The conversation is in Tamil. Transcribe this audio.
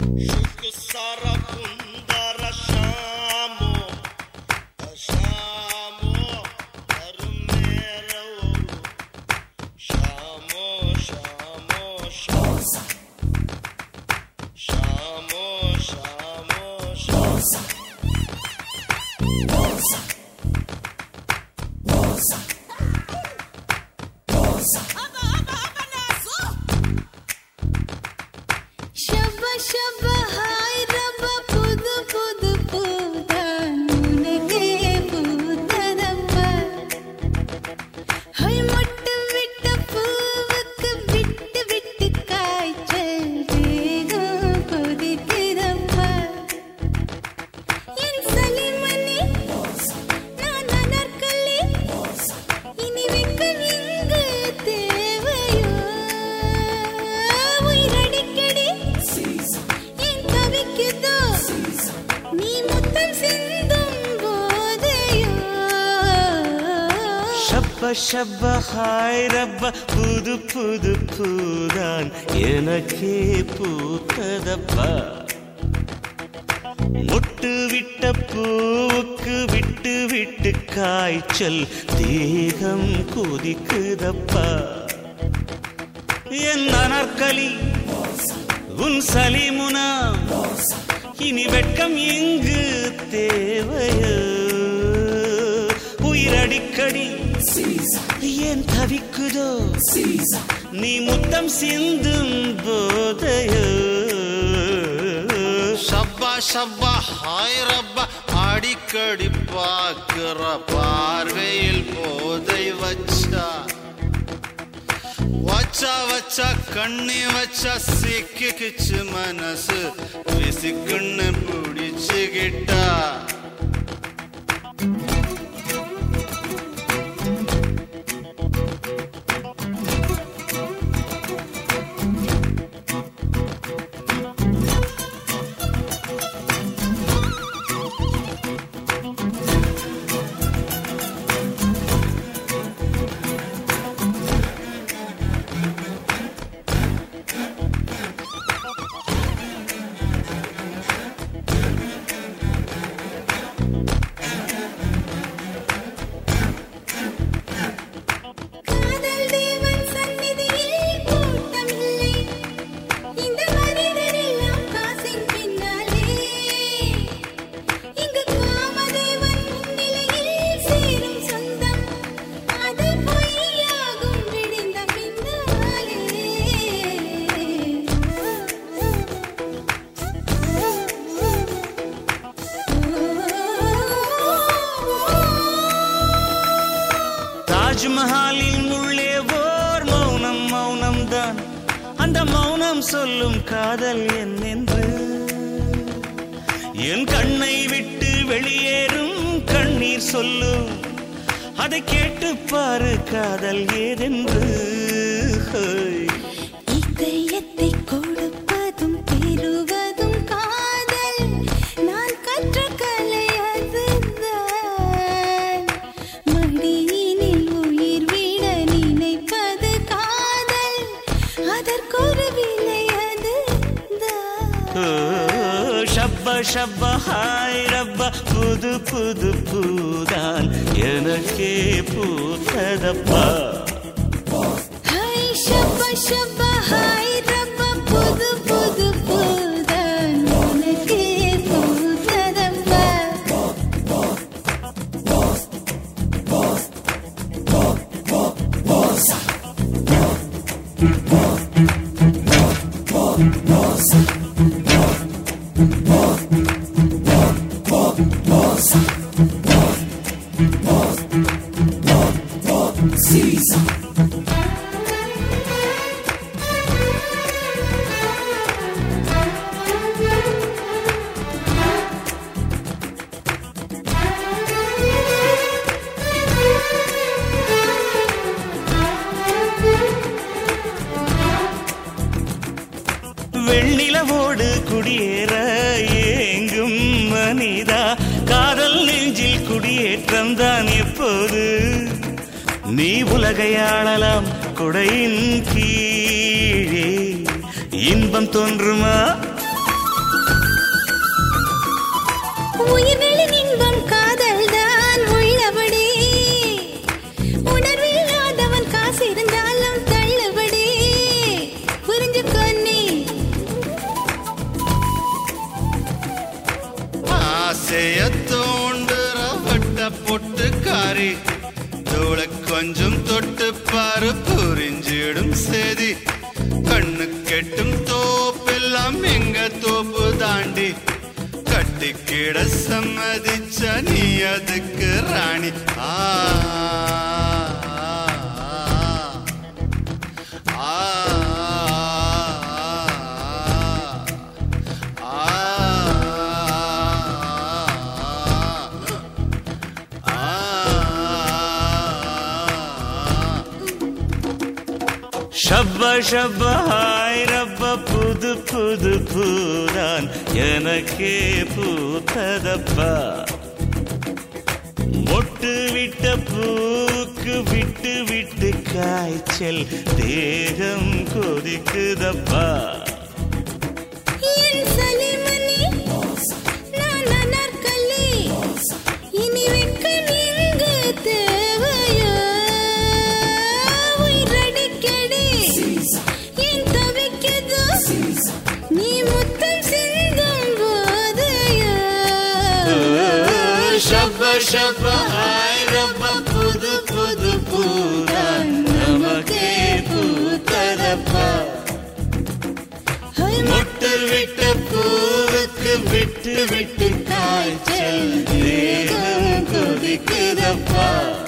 Sara Kundara Shamo Shamo Arumero Shamo Shamo Shamo Shamo Shamo Shamo ಶಬ ಶಬ ಹಾಯ್ ರಬ ಪುದು ಪುದು ಪೂದ ನೂನಗೆ பூத்ததப்ப ஹை மொட்டு விட்ட பூவுக்கு விட்டு விட்டு காய்ச்சல் வேகம் கொதிக்குதப்ப என் சலிமணி நான் அனர்கலி இனி வெக்கம் இங்கு தேவையோ உயிரடிக்கடி என் கவிக்குதோ நீ முத்தம் சிந்தும் போதையோ ஷப்ப ஷப்ப ஹாய் ரப்ப புது புது பூதான் எனக்கே பூத்ததப்பா முட்டு விட்ட பூவுக்கு விட்டு விட்டு காய்ச்சல் தேகம் கொதிக்குதப்பா என் அனர்கலி உன் சலிமுனா இனி வெட்கம் எங்கு தேவையோ உயிரடிக்கடி ஏன் தவிக்குதோ நீ முத்தம் சிந்தும் போதையோ ஷப்பா ஷப்பா ஹாய் ரப்பா அடிக்கடி பார்க்கிற பார்வையில் போதை வச்சா வச்சா வச்சா கண்ணி வச்சா சிக்கிச்சு மனசு விசிக்குன்னு பிடிச்சுக்கிட்டா காதல் தேவன் சந்நிதியில் கூட்டமில்லை இந்த மனிதரெல்லாம் காசின் பின்னாலே இங்கு காமதேவன் முன்னிலையில் சேரும் சொந்தம் அது பொய்யாகும் விடிந்த பின்னாலே தாஜ்மஹாலின் உள்ளே ஓர் மௌனம் மௌனம் தான் அந்த மௌனம் சொல்லும் காதல் என்னென்று என் கண்ணை விட்டு வெளியேறும் கண்ணீர் சொல்லும் அதை கேட்டு பாரு காதல் ஏதென்று ஹோய். இதயத்தை கொடுப்பதும் பெறுவதும் காதல் நான் கற்ற கலை அதுதான் மடியினில் உயிர் விட நினைப்பது காதல் அதற்கொரு விலை அதுதான் ஓ, ஷப்ப ஷப்ப ஹாய் ரப்ப புது புது பூதான் எனக்கே பூத்ததப்பா ஹை ஷப்ப ஷப்ப ஹாய் ரப்ப புது புது புதான் உனக்கே பூத்ததப்பா வெண்ணிலவோடு குடியேற ஏங்கும் மனிதா காதல் நெஞ்சில் குடியேற்றம் தான் எப்போது நீ உலகை ஆளலாம் குடையின் கீழே இன்பம் தோன்றுமா கொஞ்சம் தொட்டு பாரு புரிஞ்சிடும் செய்தி கண்ணு கெட்டும் தோப்பெல்லாம் எங்க தோப்பு தாண்டி கட்டிக்கிட சம்மதிச்ச நீ அதுக்கு ராணி ஆ ஆ, ஆ, ஆ. ஷப்ப ஷப்ப ஹாய் ரப்ப புது புது பூதான் எனக்கே பூத்ததப்பா மொட்டு விட்ட பூக்கு விட்டு விட்டு காய்ச்சல் தேகம் கொதிக்குதப்பா என் சலிமணி, நான் அனார்கலி. இனி வெட்கம் எங்கு தேவையோ? உயிரடிக்கடி, என் தவிக்குதோ? நீ முத்தம் சிந்தும் போதையோ? ஷப்ப ஷப்ப ஹாய் ரப்ப புது புது பூதான் நமக்கே பூத்ததப்பா ஹோய் மொட்டு விட்ட பூவுக்கு விட்டு விட்டு காய்ச்சல் தேகம் கொதிக்குதப்பா